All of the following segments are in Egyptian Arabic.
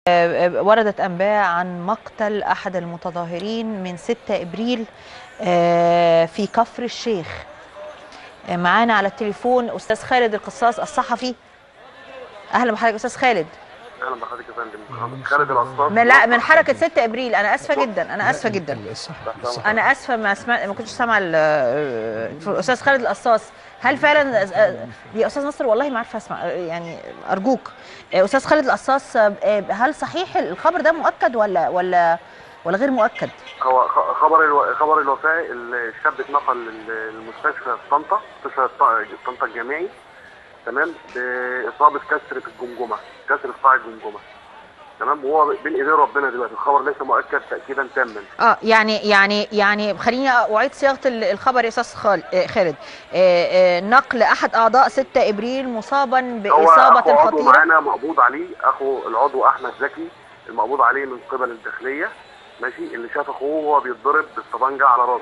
وردت أنباء عن مقتل أحد المتظاهرين من 6 إبريل آه، في كفر الشيخ آه، معانا على التليفون أستاذ خالد القصاص الصحفي أهلا بحضرتك أستاذ خالد اهلا بحضرتك يا فندم خالد العصار من لا من حركة 6 إبريل أنا آسفة جدا أنا آسفة جدا الصح الصح. أنا آسفة ما سمعت ما كنتش سامعة ال- آه، أستاذ خالد القصاص هل فعلا آه، يا أستاذ نصر والله ما عارفة أسمع آه، يعني أرجوك آه، أستاذ خالد القصاص آه، هل صحيح الخبر ده مؤكد ولا ولا ولا غير مؤكد؟ هو خ- خبر الو... خبر الوفاه الشاب اتنقل لل- للمستشفى في طنطا مستشفى الط- طنطا الجامعي تمام باصابه كسر في الجمجمه كسر في قاع الجمجمه تمام وهو بين ايدين ربنا دلوقتي الخبر ليس مؤكد تاكيدا تاما اه يعني يعني يعني خليني اعيد صياغه ال- الخبر يا استاذ خال- آه، خالد آه، آه، نقل احد اعضاء 6 ابريل مصابا هو باصابه اخو عضو خطيره معانا مقبوض عليه اخو العضو احمد زكي المقبوض عليه من قبل الداخليه ماشي اللي شاف اخوه وهو بيتضرب بالطبنجه على راسه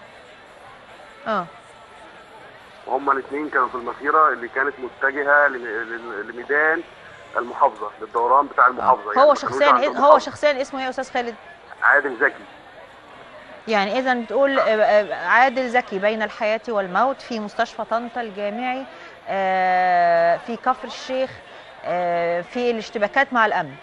اه وهما الاثنين كانوا في المسيره اللي كانت متجهه لم- لل- لميدان المحافظه للدوران بتاع المحافظه هو ما كانوش شخصيا عند إيه- هو المحافظة. شخصيا اسمه ايه يا استاذ خالد؟ عادل زكي يعني اذا بتقول آه، آه، عادل زكي بين الحياه والموت في مستشفى طنطا الجامعي آه، في كفر الشيخ آه، في الاشتباكات مع الامن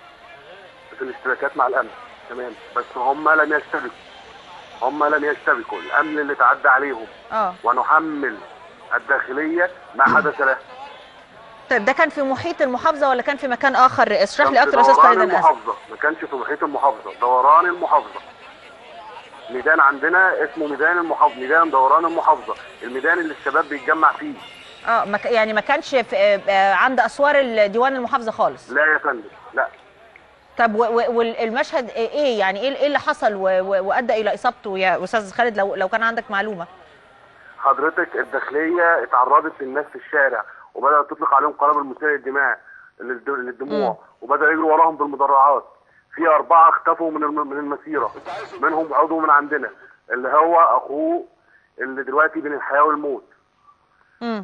في الاشتباكات مع الامن تمام بس هم لم يشتبكوا هم لم يشتبكوا الامن اللي تعدى عليهم اه ونحمل الداخليه ما حدث له طيب ده كان في محيط المحافظه ولا كان في مكان اخر اشرح لي كان في اكتر يا استاذ دوران خالد انا اسف المحافظه ما كانش في محيط المحافظه دوران المحافظه ميدان عندنا اسمه ميدان المحافظه ميدان دوران المحافظه الميدان اللي الشباب بيتجمع فيه اه مك... يعني ما كانش في آه، آه، عند اسوار الديوان المحافظه خالص لا يا فندم لا طب و... و... والمشهد ايه يعني ايه إيه اللي حصل و... و... وادى الى اصابته يا استاذ خالد لو لو كان عندك معلومه حضرتك الداخليه اتعرضت للناس في الشارع وبدات تطلق عليهم قنابل مسيله للدماء للد- للدموع وبداوا يجروا وراهم بالمدرعات في اربعه اختفوا من الم- من المسيره منهم عضو من عندنا اللي هو اخوه اللي دلوقتي بين الحياه والموت امم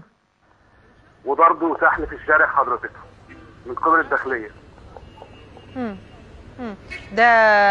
وضرب وسحل في الشارع حضرتك من قبل الداخليه امم امم ده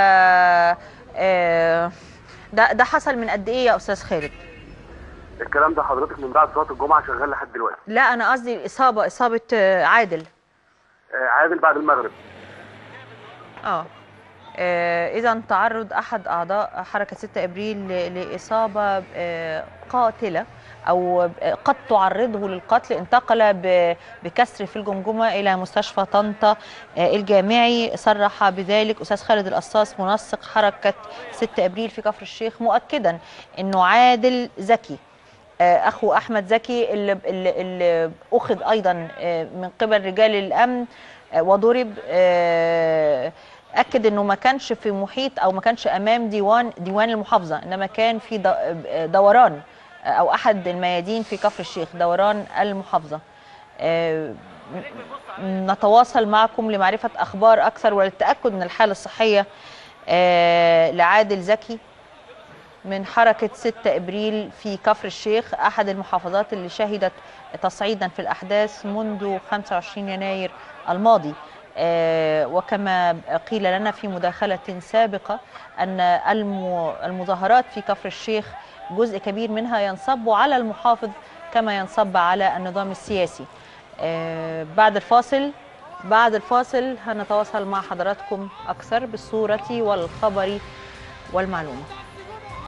آه... ده ده حصل من قد ايه يا استاذ خالد الكلام ده حضرتك من بعد صلاه الجمعه شغال لحد دلوقتي لا انا قصدي الاصابه اصابه آه، عادل آه، عادل بعد المغرب اه اذا تعرض احد اعضاء حركه 6 ابريل ل- لاصابه آه، قاتله او آه، قد تعرضه للقتل انتقل ب- بكسر في الجمجمه الى مستشفى طنطا آه، الجامعي صرح بذلك استاذ خالد القصاص منسق حركه 6 ابريل في كفر الشيخ مؤكدا انه عادل زكي آه، اخو احمد زكي اللي, اللي, اللي اخذ ايضا آه، من قبل رجال الامن آه، وضرب آه، اكد انه ما كانش في محيط او ما كانش امام ديوان ديوان المحافظه انما كان في د- آه، دوران آه، او احد الميادين في كفر الشيخ دوران المحافظه آه، م- نتواصل معكم لمعرفه اخبار اكثر وللتاكد من الحاله الصحيه آه، لعادل زكي من حركة 6 إبريل في كفر الشيخ أحد المحافظات اللي شهدت تصعيدا في الأحداث منذ 25 يناير الماضي آه، وكما قيل لنا في مداخلة سابقة أن الم- المظاهرات في كفر الشيخ جزء كبير منها ينصب على المحافظ كما ينصب على النظام السياسي آه، بعد الفاصل بعد الفاصل هنتواصل مع حضراتكم أكثر بالصورة والخبر والمعلومة